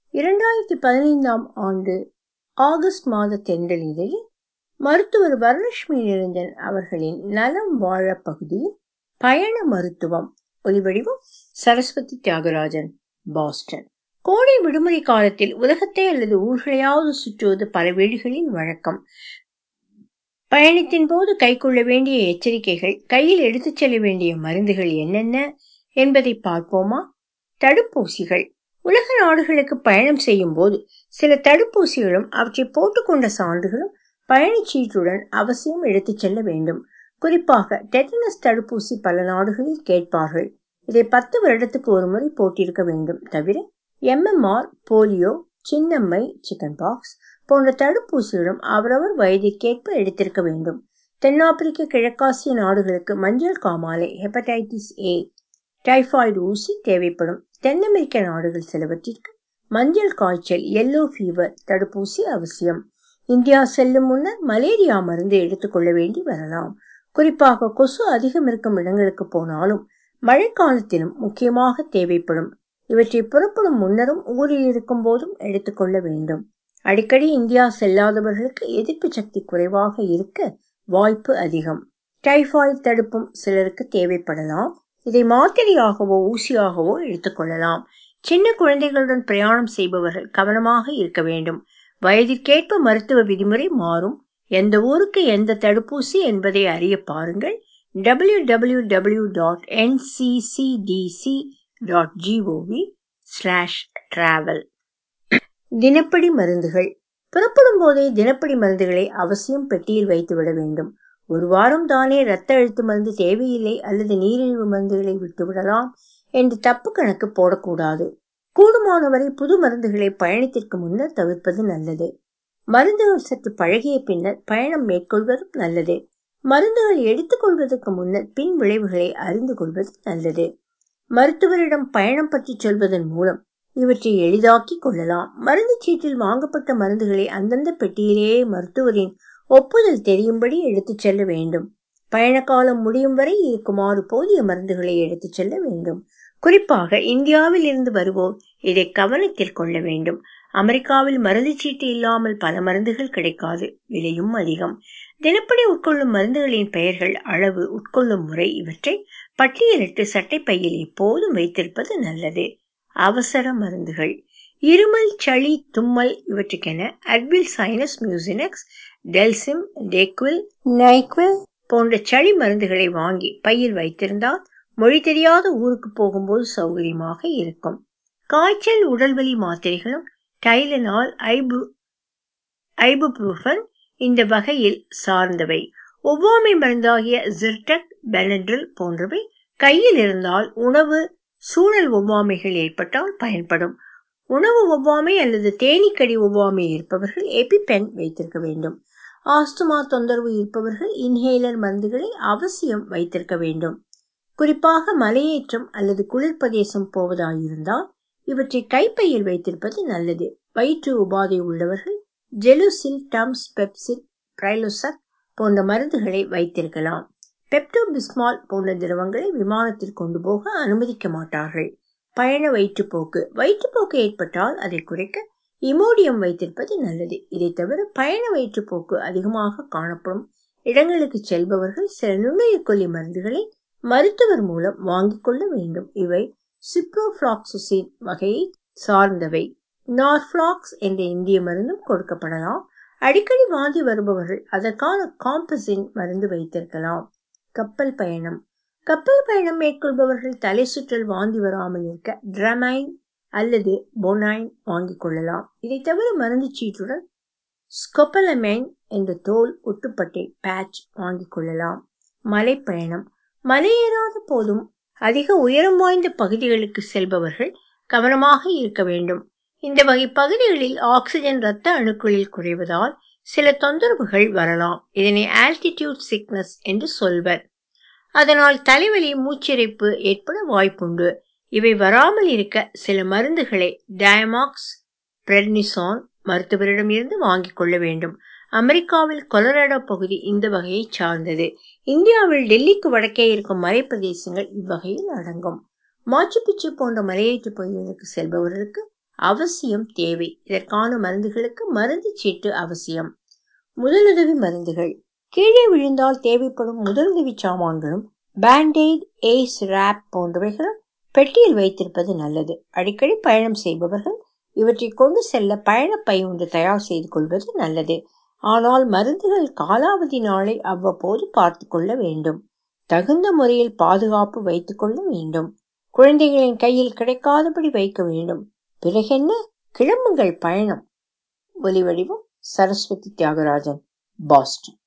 இரண்டாயிரத்தி பதினைந்தாம் ஆண்டு ஆகஸ்ட் மாத தென்றல் இதழில் மருத்துவர் வரலட்சுமி நிரஞ்சன் அவர்களின் நலம் வாழ பகுதியில் பயண மருத்துவம் ஒலிவடிவம் சரஸ்வதி தியாகராஜன் பாஸ்டன் கோடை விடுமுறை காலத்தில் உலகத்தை அல்லது ஊர்களையாவது சுற்றுவது பல வீடுகளில் வழக்கம் பயணத்தின் போது கைக்கொள்ள வேண்டிய எச்சரிக்கைகள் கையில் எடுத்துச் செல்ல வேண்டிய மருந்துகள் என்னென்ன என்பதை பார்ப்போமா தடுப்பூசிகள் உலக நாடுகளுக்கு பயணம் செய்யும் போது சில தடுப்பூசிகளும் அவற்றை போட்டுக்கொண்ட சான்றுகளும் பயணச்சீட்டுடன் அவசியம் எடுத்துச் செல்ல வேண்டும் குறிப்பாக டெட்டனஸ் தடுப்பூசி பல நாடுகளில் கேட்பார்கள் இதை பத்து வருடத்துக்கு ஒரு முறை போட்டிருக்க வேண்டும் தவிர எம்எம்ஆர் போலியோ சின்னம்மை சிக்கன் பாக்ஸ் போன்ற தடுப்பூசிகளும் அவரவர் வயதிற்கேற்ப எடுத்திருக்க வேண்டும் தென்னாப்பிரிக்க கிழக்காசிய நாடுகளுக்கு மஞ்சள் காமாலை ஹெப்படைட்டிஸ் ஏ டைபாய்டு ஊசி தேவைப்படும் தென் அமெரிக்க நாடுகள் சிலவற்றிற்கு மஞ்சள் காய்ச்சல் எல்லோ ஃபீவர் தடுப்பூசி அவசியம் இந்தியா செல்லும் முன்னர் மலேரியா மருந்து எடுத்துக்கொள்ள வேண்டி வரலாம் குறிப்பாக கொசு அதிகம் இருக்கும் இடங்களுக்கு போனாலும் மழைக்காலத்திலும் முக்கியமாக தேவைப்படும் இவற்றை புறப்படும் முன்னரும் ஊரில் இருக்கும் போதும் எடுத்துக்கொள்ள வேண்டும் அடிக்கடி இந்தியா செல்லாதவர்களுக்கு எதிர்ப்பு சக்தி குறைவாக இருக்க வாய்ப்பு அதிகம் டைபாய்டு தடுப்பும் சிலருக்கு தேவைப்படலாம் இதை மாத்திரையாகவோ ஊசியாகவோ எடுத்துக்கொள்ளலாம் சின்ன குழந்தைகளுடன் பிரயாணம் செய்பவர்கள் கவனமாக இருக்க வேண்டும் வயதிற்கேற்ப மருத்துவ விதிமுறை மாறும் எந்த ஊருக்கு எந்த தடுப்பூசி என்பதை அறிய பாருங்கள் W W W dot NCDC dot GOV slash travel தினப்படி மருந்துகள் புறப்படும் போதே தினப்படி மருந்துகளை அவசியம் பெட்டியில் வைத்து விட வேண்டும் ஒரு வாரம் தானே இரத்த அழுத்த மருந்து தேவையில்லை அல்லது நீரிழிவு மருந்துகளை விட்டுவிடலாம் என்று தப்பு கணக்கு போடக்கூடாது கூடுமானவரை புது மருந்துகளை பயணத்திற்கு முன்னர் தவிர்ப்பது நல்லது மருந்துகள் சற்று பழகிய பின்னர் பயணம் மேற்கொள்வதும் நல்லது மருந்துகள் எடுத்துக்கொள்வதற்கு முன்னர் பின் விளைவுகளை அறிந்து கொள்வது நல்லது மருத்துவரிடம் பயணம் பற்றி சொல்வதன் மூலம் இவற்றை எளிதாக்கி கொள்ளலாம் மருந்து சீட்டில் வாங்கப்பட்ட மருந்துகளை அந்தந்த பெட்டியிலேயே மருத்துவரின் ஒப்புதல் தெரியும்படி எடுத்துச் செல்ல வேண்டும் பயண காலம் முடியும் வரை இருக்குமாறு போதிய மருந்துகளை எடுத்துச் செல்ல வேண்டும் குறிப்பாக இந்தியாவில் இருந்து வருவோர் இதை கவனத்தில் கொள்ள வேண்டும் அமெரிக்காவில் மருந்து சீட்டு இல்லாமல் பல மருந்துகள் கிடைக்காது விலையும் அதிகம் தினப்படி உட்கொள்ளும் மருந்துகளின் பெயர்கள் அளவு உட்கொள்ளும் முறை இவற்றை பட்டியலிட்டு சட்டைப்பையில் எப்போதும் வைத்திருப்பது நல்லது அவசர மருந்துகள் இருமல் சளி தும்மல் இவற்றுக்கென அட்வில் சைனஸ் மியூசினெக்ஸ் டெல்சிம் டேக்வில் நைக்வில் போன்ற சளி மருந்துகளை வாங்கி பையில் வைத்திருந்தால் மொழி தெரியாத ஊருக்கு போகும்போது சௌகரியமாக இருக்கும் காய்ச்சல் உடல்வலி மாத்திரைகளும் டைலனால் ஐபு ஐபுப்ரூஃபன் இந்த வகையில் சார்ந்தவை ஒவ்வாமை மருந்தாகிய ஜிர்டக் பெனட்ரில் போன்றவை கையில் இருந்தால் உணவு சூழல் ஒவ்வாமைகள் ஏற்பட்டால் பயன்படும் உணவு ஒவ்வாமை அல்லது தேனீக்கடி ஒவ்வாமை இருப்பவர்கள் எபிபென் வைத்திருக்க வேண்டும் ஆஸ்துமா தொந்தரவு இருப்பவர்கள் இன்ஹேலர் மருந்துகளை அவசியம் வைத்திருக்க வேண்டும் குறிப்பாக மலையேற்றம் அல்லது குளிர் பிரதேசம் போவதாயிருந்தால் இவற்றை கைப்பையில் வைத்திருப்பது நல்லது வயிற்று உபாதை உள்ளவர்கள் ஜெலுசில் டம்ஸ் பெப்சில் பிரைலோசக் போன்ற மருந்துகளை வைத்திருக்கலாம் பெப்டோபிஸ்மால் போன்ற திரவங்களை விமானத்தில் கொண்டு போக அனுமதிக்க மாட்டார்கள் பயண வயிற்றுப்போக்கு வயிற்றுப்போக்கு ஏற்பட்டால் அதை குறைக்க இமோடியம் வைத்திருப்பது நல்லது இதை தவிர பயண வயிற்றுப்போக்கு அதிகமாக காணப்படும் இடங்களுக்கு செல்பவர்கள் சில நுண்ணுயிர் கொல்லி மருந்துகளை மருத்துவர் மூலம் வாங்கிக் கொள்ள வேண்டும் இவை சிப்ரோஃபிளாக்சுசின் வகையை சார்ந்தவை நார்ஃபிளாக்ஸ் என்ற இந்திய மருந்தும் கொடுக்கப்படலாம் அடிக்கடி வாந்தி வருபவர்கள் அதற்கான காம்பசின் மருந்து வைத்திருக்கலாம் கப்பல் பயணம் கப்பல் பயணம் மேற்கொள்பவர்கள் தலை சுற்றல் வாந்தி வராமல் இருக்க ட்ரமைன் அல்லது பொனைன் வாங்கிக் கொள்ளலாம் இதை தவிர மருந்து சீட்டுடன் ஸ்கொப்பலமைன் என்ற தோல் ஒட்டுப்பட்டை பேட்ச் வாங்கிக் கொள்ளலாம் மலைப்பயணம் மலையேறாத போதும் அதிக உயரம் வாய்ந்த பகுதிகளுக்கு செல்பவர்கள் கவனமாக இருக்க வேண்டும் இந்த வகை பகுதிகளில் ஆக்சிஜன் இரத்த அணுக்களில் குறைவதால் சில தொந்தரவுகள் வரலாம் இதனை ஆல்டிடியூட் சிக்னஸ் என்று சொல்வர் அதனால் தலைவலி மூச்சிறைப்பு ஏற்பட வாய்ப்புண்டு இவை வராமல் இருக்க சில மருந்துகளை டயமாக்ஸ் பிரெட்னிசான் மருத்துவரிடம் இருந்து வாங்கிக் கொள்ள வேண்டும் அமெரிக்காவில் கொலராடோ பகுதி இந்த வகையை சார்ந்தது இந்தியாவில் டெல்லிக்கு வடக்கே இருக்கும் மலைப்பிரதேசங்கள் இவ்வகையில் அடங்கும் மாச்சு பிச்சு போன்ற மலையேற்று பகுதிகளுக்கு செல்பவர்களுக்கு அவசியம் தேவை இதற்கான மருந்துகளுக்கு மருந்து சீட்டு அவசியம் முதலுதவி மருந்துகள் கீழே விழுந்தால் தேவைப்படும் முதலுதவி சாமான்களும் பேண்டேட் ஏஸ் ரேப் போன்றவைகளும் பெட்டியில் வைத்திருப்பது நல்லது அடிக்கடி பயணம் செய்பவர்கள் இவற்றை கொண்டு செல்ல பயணப்பை ஒன்று தயார் செய்து கொள்வது நல்லது ஆனால் மருந்துகள் காலாவதி நாளை அவ்வப்போது பார்த்து கொள்ள வேண்டும் தகுந்த முறையில் பாதுகாப்பு வைத்துக் கொள்ள வேண்டும் குழந்தைகளின் கையில் கிடைக்காதபடி வைக்க வேண்டும் பிறகென்ன கிளம்புங்கள் பயணம் ஒலிவடிவம் சரஸ்வதி தியாகராஜன் பாஸ்டன்